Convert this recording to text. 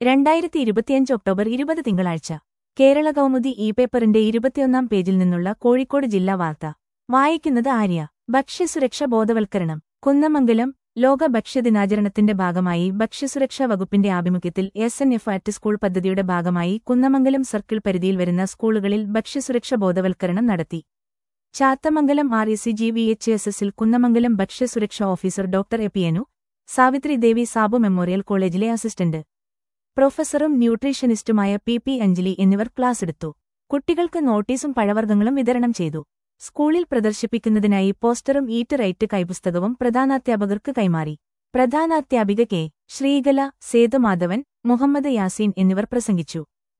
രണ്ടായിരത്തി ഇരുപത്തിയഞ്ച് ഒക്ടോബർ ഇരുപത് തിങ്കളാഴ്ച കേരള കൗമുദി ഇ പേപ്പറിന്റെ ഇരുപത്തിയൊന്നാം പേജിൽ നിന്നുള്ള കോഴിക്കോട് ജില്ലാ വാർത്ത വായിക്കുന്നത് ആര്യ ഭക്ഷ്യസുരക്ഷ ബോധവൽക്കരണം കുന്നമംഗലം ലോക ഭക്ഷ്യദിനാചരണത്തിന്റെ ഭാഗമായി ഭക്ഷ്യസുരക്ഷാ വകുപ്പിന്റെ ആഭിമുഖ്യത്തിൽ S N F at school പദ്ധതിയുടെ ഭാഗമായി കുന്നമംഗലം സർക്കിൾ പരിധിയിൽ വരുന്ന സ്കൂളുകളിൽ ഭക്ഷ്യസുരക്ഷ ബോധവൽക്കരണം നടത്തി Chathamangalam R E C G V H S എസിൽ കുന്നമംഗലം ഭക്ഷ്യസുരക്ഷാ ഓഫീസർ ഡോക്ടർ എപ്പിയനു സാവിത്രി ദേവി സാബു മെമ്മോറിയൽ കോളേജിലെ അസിസ്റ്റന്റ് പ്രൊഫസറും ന്യൂട്രീഷനിസ്റ്റുമായ പി പി അഞ്ജലി എന്നിവർ ക്ലാസ് എടുത്തു കുട്ടികൾക്ക് നോട്ടീസും പഴവർഗ്ഗങ്ങളും വിതരണം ചെയ്തു സ്കൂളിൽ പ്രദർശിപ്പിക്കുന്നതിനായി പോസ്റ്ററും ഈറ്റ് റൈറ്റ് കൈപുസ്തകവും പ്രധാനാധ്യാപകർക്ക് കൈമാറി പ്രധാനാധ്യാപിക കെ ശ്രീകല സേതുമാധവൻ മുഹമ്മദ് യാസീൻ എന്നിവർ പ്രസംഗിച്ചു